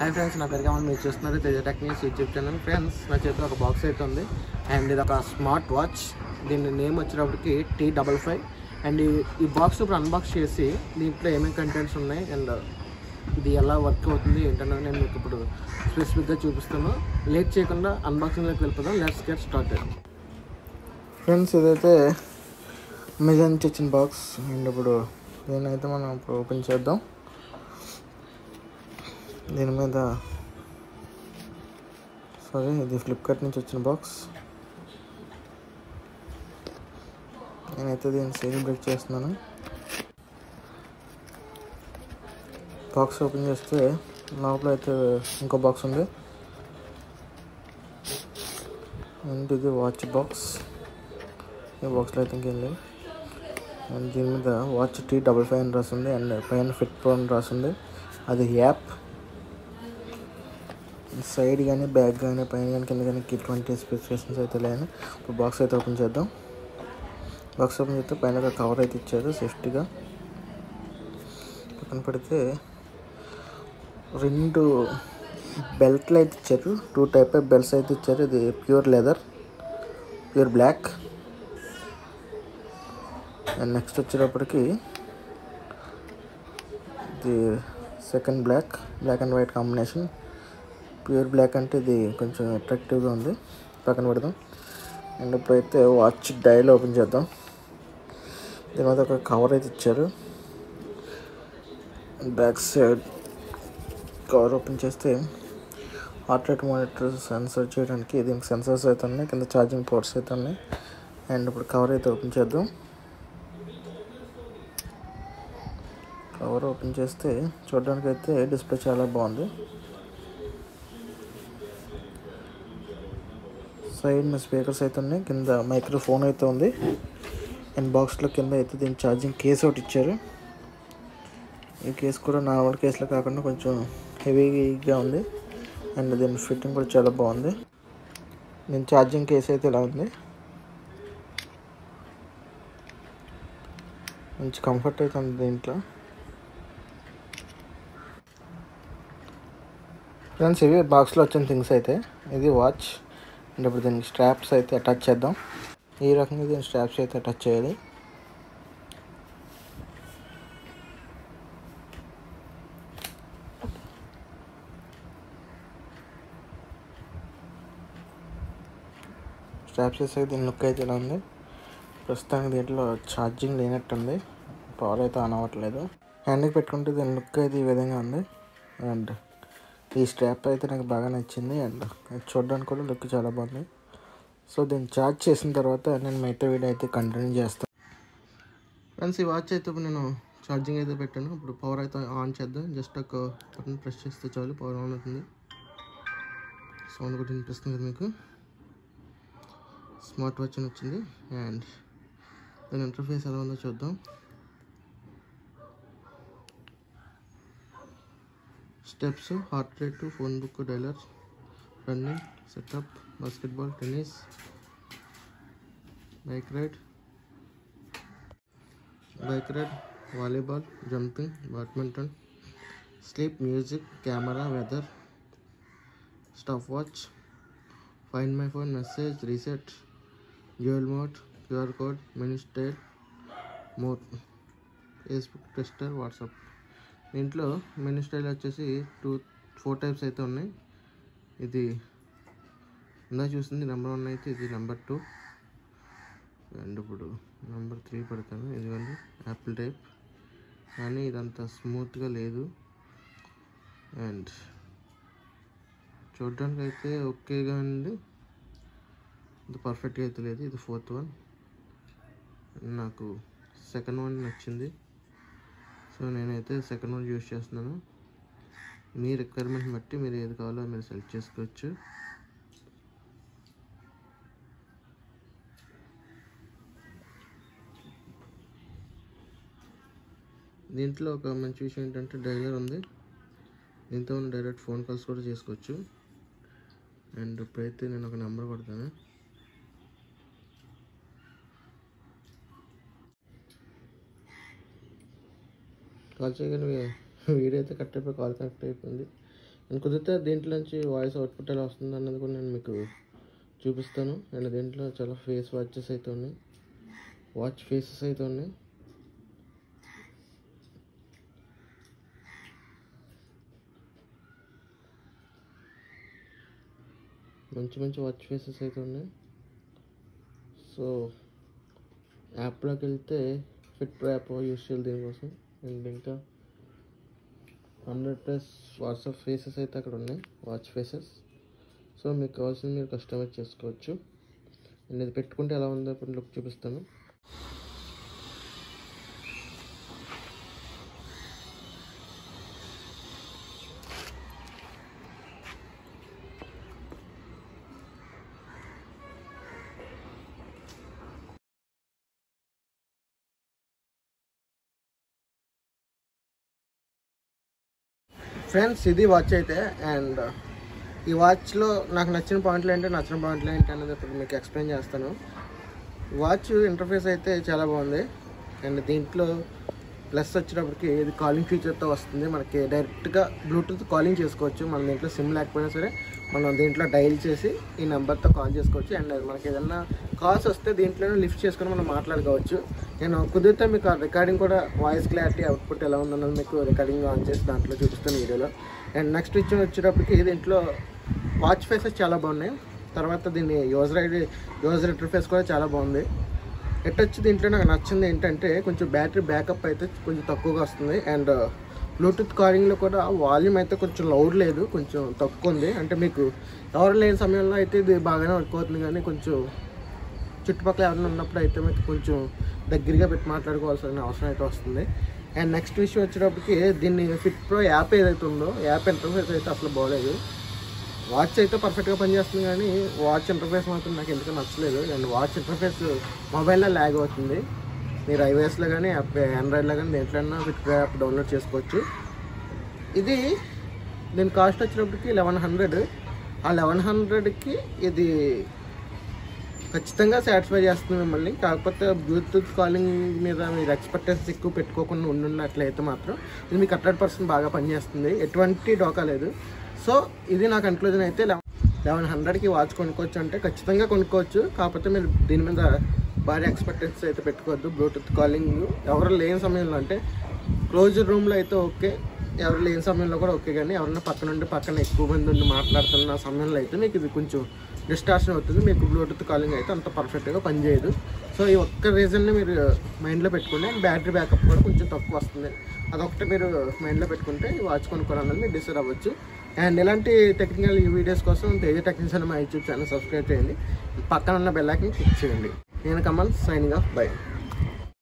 hi friends నా పేరు కావాలి మీరు చూస్తున్నారు Teja techniques YouTube channel friends నా చేతిలో ఒక బాక్స్ అయితే ఉంది అండ్ ఇది ఒక స్మార్ట్ వాచ్ దీని నేమ్ వచ్చేటప్పటికి టీ డబల్ ఫైవ్ అండ్ ఈ- ఈ బాక్స్ ఇప్పుడు అన్బాక్స్ చేసి దీంట్లో ఏమేమి కంటెంట్స్ ఉన్నాయి అండ్ ఇది ఎలా వర్క్ అవుతుంది ఏంటన్నది నేను మీకు ఇప్పుడు స్పెసిఫిక్గా చూపిస్తాను లేట్ చేయకుండా అన్బాక్సింగ్లోకి వెళ్ళిపోదాం లెట్స్ గెట్ స్టార్టెడ్ ఫ్రెండ్స్ ఇదైతే అమెజాన్ నుంచి వచ్చిన బాక్స్ అండ్ ఇప్పుడు దీన్నైతే మనం ఇప్పుడు ఓపెన్ చేద్దాం దీని మీద సారీ ఇది ఫ్లిప్కార్ట్ నుంచి వచ్చిన బాక్స్ నేనైతే దీన్ని సేల్ బ్రేక్ చేస్తున్నాను బాక్స్ ఓపెన్ చేస్తే లోపల అయితే ఇంకో బాక్స్ ఉంది అండ్ ఇది వాచ్ బాక్స్ ఈ బాక్స్లో అయితే ఇంకేం లేవు అండ్ దీని మీద వాచ్ టీ డబల్ ఫైవ్ అని రాసింది అండ్ పైన ఫిట్ ప్రో అని రాసింది అది యాప్ సైడ్ కానీ బ్యాక్ కానీ పైన కానీ కింద కానీ ఎటువంటి స్పెసిఫికేషన్స్ అయితే లేని ఇప్పుడు బాక్స్ అయితే ఓపెన్ చేద్దాం బాక్స్ ఓపెన్ చేస్తే పైన ఒక కవర్ అయితే ఇచ్చారు సేఫ్టీగా పక్కన పెడితే రెండు బెల్ట్లు అయితే ఇచ్చారు టూ టైప్ ఆఫ్ బెల్ట్స్ అయితే ఇచ్చారు ఇది pure leather pure black and next వచ్చేటప్పటికి ఇది second black black and white combination pure black అంటే ఇది కొంచెం అట్రాక్టివ్గా ఉంది పక్కన పెడదాం అండ్ ఇప్పుడైతే వాచ్ డైల్ ఓపెన్ చేద్దాం దీని మీద ఒక కవర్ అయితే ఇచ్చారు బ్యాక్ సైడ్ కవర్ ఓపెన్ చేస్తే హార్ట్ రేట్ మానిటర్ సెన్సర్ చేయడానికి దీనికి సెన్సర్స్ అయితే ఉన్నాయి కింద ఛార్జింగ్ పోర్ట్స్ అయితే ఉన్నాయి అండ్ ఇప్పుడు కవర్ అయితే ఓపెన్ చేద్దాం కవర్ ఓపెన్ చేస్తే చూడడానికి అయితే డిస్ప్లే చాలా బాగుంది సైడ్ స్పీకర్స్ అయితే ఉన్నాయి కింద మైక్రోఫోన్ అయితే ఉంది అండ్ బాక్స్లో కింద అయితే దీని ఛార్జింగ్ కేస్ ఒకటి ఇచ్చారు ఈ కేస్ కూడా నార్మల్ కేసులో కాకుండా కొంచెం హెవీగా ఉంది అండ్ దీని ఫిట్టింగ్ కూడా చాలా బాగుంది దీని ఛార్జింగ్ కేస్ అయితే ఇలా ఉంది మంచి కంఫర్ట్ అయితే ఉంది దీంట్లో ఫ్రెండ్స్ ఇవి బాక్స్లో వచ్చిన థింగ్స్ అయితే ఇది వాచ్ అండ్ ఇప్పుడు దీనికి స్ట్రాప్స్ అయితే అటాచ్ చేద్దాం ఈ రకంగా దీని స్ట్రాప్స్ అయితే అటాచ్ చేయాలి స్ట్రాప్స్ వేసాక దీని లుక్ అయితే ఇలా ఉంది ప్రస్తుతానికి దీంట్లో ఛార్జింగ్ లేనట్టుంది పవర్ అయితే ఆన్ అవ్వట్లేదు హ్యాండ్కి పెట్టుకుంటే దీని లుక్ అయితే ఈ విధంగా ఉంది అండ్ ఈ స్ట్రాప్ అయితే నాకు బాగా నచ్చింది అండ్ అది చూడడానికి కూడా లుక్ చాలా బాగుంది సో దీన్ని ఛార్జ్ చేసిన తర్వాత నేను మిగతా వీడియో అయితే కంటిన్యూ చేస్తాను ఫ్రెండ్స్ ఈ వాచ్ అయితే ఇప్పుడు నేను ఛార్జింగ్ అయితే పెట్టాను ఇప్పుడు పవర్ అయితే ఆన్ చేద్దాం జస్ట్ ఒక బటన్ ప్రెస్ చేస్తే చాలు పవర్ ఆన్ అవుతుంది సౌండ్ కూడా వినిపిస్తుంది కదా మీకు స్మార్ట్ వాచ్ అని వచ్చింది అండ్ దాని ఇంటర్ఫేస్ ఎలా ఉందో చూద్దాం steps heart rate phone book dialer running setup basketball tennis bike ride bike ride volleyball jumping badminton sleep music camera weather stop watch find my phone message reset dual mode QR code menu style more Facebook tester WhatsApp దీంట్లో menu style వచ్చేసి two four types అయితే ఉన్నాయి ఇది ఇందా చూసింది number one అయితే ఇది number two and ఇప్పుడు నెంబర్ త్రీ పెడతాను ఇదిగోండి యాపిల్ టైప్ కానీ ఇదంతా స్మూత్గా లేదు అండ్ చూడడానికి అయితే ఓకేగా ఉంది ఇది పర్ఫెక్ట్గా అయితే లేదు ఇది ఫోర్త్ వన్ నాకు సెకండ్ వన్ నచ్చింది సో నేనైతే సెకండ్ వన్ యూస్ చేస్తున్నాను మీ రిక్వైర్మెంట్ బట్టి మీరు ఏది కావాలో మీరు సెలెక్ట్ చేసుకోవచ్చు దీంట్లో ఒక మంచి విషయం ఏంటంటే డైలర్ ఉంది దీంతో మనం డైరెక్ట్ ఫోన్ కాల్స్ కూడా చేసుకోవచ్చు అండ్ ఇప్పుడైతే నేను ఒక నెంబర్ కొడతాను కాల్ చేయగానే వీడియో అయితే కట్ అయిపోయి కాల్ కనెక్ట్ అయిపోయింది అండ్ కుదిరితే దీంట్లో నుంచి వాయిస్ అవుట్పుట్ ఎలా వస్తుంది అన్నది కూడా నేను మీకు చూపిస్తాను అండ్ దీంట్లో చాలా ఫేస్ వాచెస్ అయితే ఉన్నాయి వాచ్ ఫేసెస్ అయితే ఉన్నాయి మంచి మంచి వాచ్ ఫేసెస్ అయితే ఉన్నాయి సో యాప్లోకి వెళ్తే ఫిట్ ప్రో యాప్ యూస్ చేయాలి దీనికోసం అండ్ ఇంకా హండ్రెడ్ ప్లస్ వాట్సాప్ ఫేసెస్ అయితే అక్కడ ఉన్నాయి వాచ్ ఫేసెస్ సో మీకు కావాల్సింది మీరు కస్టమైజ్ చేసుకోవచ్చు అండ్ ఇది పెట్టుకుంటే ఎలా ఉందో ఇప్పుడు లుక్ చూపిస్తాను ఫ్రెండ్స్ ఇది వాచ్ అయితే అండ్ ఈ వాచ్లో నాకు నచ్చిన పాయింట్లు ఏంటి నచ్చిన పాయింట్లు ఏంటి అనేది ఇప్పుడు మీకు ఎక్స్ప్లెయిన్ చేస్తాను వాచ్ ఇంటర్ఫేస్ అయితే చాలా బాగుంది అండ్ దీంట్లో ప్లస్ వచ్చేటప్పటికి ఇది కాలింగ్ ఫీచర్తో వస్తుంది మనకి డైరెక్ట్గా బ్లూటూత్ కాలింగ్ చేసుకోవచ్చు మన దీంట్లో సిమ్ లేకపోయినా సరే మనం దీంట్లో డైల్ చేసి ఈ నెంబర్తో కాల్ చేసుకోవచ్చు అండ్ మనకి ఏదన్నా కాల్స్ వస్తే దీంట్లోనే లిఫ్ట్ చేసుకొని మనం మాట్లాడుకోవచ్చు నేను కుదిరితే మీకు ఆ రికార్డింగ్ కూడా వాయిస్ క్లారిటీ అవుట్పుట్ ఎలా ఉందన్నది మీకు రికార్డింగ్ ఆన్ చేసి దాంట్లో చూపిస్తాను వీడియోలో అండ్ నెక్స్ట్ విషయం వచ్చేటప్పటికి దీంట్లో వాచ్ ఫేసెస్ చాలా బాగున్నాయి తర్వాత దీని యూజర్ ఐడి యూజర్ ఇంటర్ఫేస్ కూడా చాలా బాగుంది ఎట్టొచ్చి దీంట్లో నాకు నచ్చింది ఏంటంటే కొంచెం బ్యాటరీ బ్యాకప్ అయితే కొంచెం తక్కువగా వస్తుంది అండ్ బ్లూటూత్ కాలింగ్లో కూడా వాల్యూమ్ అయితే కొంచెం లౌడ్ లేదు కొంచెం తక్కువ ఉంది అంటే మీకు ఎవరు లేని సమయంలో అయితే ఇది బాగానే వర్క్ అవుతుంది కానీ కొంచెం చుట్టుపక్కల ఎవరైనా ఉన్నప్పుడు అయితే మీకు కొంచెం దగ్గరగా పెట్టి మాట్లాడుకోవాల్సిన అవసరం అయితే వస్తుంది అండ్ నెక్స్ట్ విషయం వచ్చేటప్పటికి దీన్ని ఫిట్ ప్రో యాప్ ఏదైతే ఉందో యాప్ ఇంటర్ఫేస్ అయితే అసలు బాగలేదు వాచ్ అయితే పర్ఫెక్ట్గా పనిచేస్తుంది కానీ వాచ్ ఇంటర్ఫేస్ మాత్రం నాకు ఎందుకు నచ్చలేదు అండ్ వాచ్ ఇంటర్ఫేస్ మొబైల్లో ల్యాగ్ అవుతుంది మీరు ఐవేస్లో కానీ యాప్ ఆండ్రాయిడ్లో కానీ దేంట్లోనైనా ఫిట్ ప్రో యాప్ డౌన్లోడ్ చేసుకోవచ్చు ఇది దీని కాస్ట్ వచ్చినప్పటికి లెవెన్ హండ్రెడ్ ఆ లెవెన్ హండ్రెడ్కి ఇది ఖచ్చితంగా సాటిస్ఫై చేస్తుంది మిమ్మల్ని కాకపోతే బ్లూటూత్ కాలింగ్ మీద మీరు ఎక్స్పెక్టెన్స్ ఎక్కువ పెట్టుకోకుండా ఉండున్నట్లయితే మాత్రం ఇది మీకు హండ్రెడ్ పర్సెంట్ బాగా పనిచేస్తుంది ఎటువంటి డోకా లేదు సో ఇది నా కన్క్లూజన్ అయితే లెవెన్ లెవెన్ హండ్రెడ్కి వాచ్ కొనుక్కోవచ్చు అంటే ఖచ్చితంగా కొనుక్కోవచ్చు కాకపోతే మీరు దీని మీద భారీ ఎక్స్పెక్టెన్స్ అయితే పెట్టుకోవద్దు బ్లూటూత్ కాలింగ్ ఎవరు లేని సమయంలో అంటే క్లోజ్ రూమ్లో అయితే ఓకే ఎవరు లేని సమయంలో కూడా ఓకే కానీ ఎవరైనా పక్కన ఉండి పక్కన ఎక్కువ మంది ఉండి మాట్లాడుతున్న సమయంలో అయితే మీకు ఇది కొంచెం డిస్టార్షన్ అవుతుంది మీకు బ్లూటూత్ కాలింగ్ అయితే అంత పర్ఫెక్ట్గా పనిచేయదు సో ఈ ఒక్క రీజన్ని మీరు మైండ్లో పెట్టుకుంటే బ్యాటరీ బ్యాకప్ కూడా కొంచెం తక్కువ వస్తుంది అదొకటి మీరు మైండ్లో పెట్టుకుంటే ఈ వాచ్ కొనుక్కోవాలన్నది మీరు డిసైడ్ అవ్వచ్చు అండ్ ఇలాంటి టెక్నికల్ వీడియోస్ కోసం తేజ టెక్నిక్స్ అని మా యూట్యూబ్ ఛానల్ సబ్స్క్రైబ్ చేయండి పక్కన ఉన్న బెల్ ఐకాన్ క్లిక్ చేయండి నేను కమల్ సైనింగ్ ఆఫ్ బై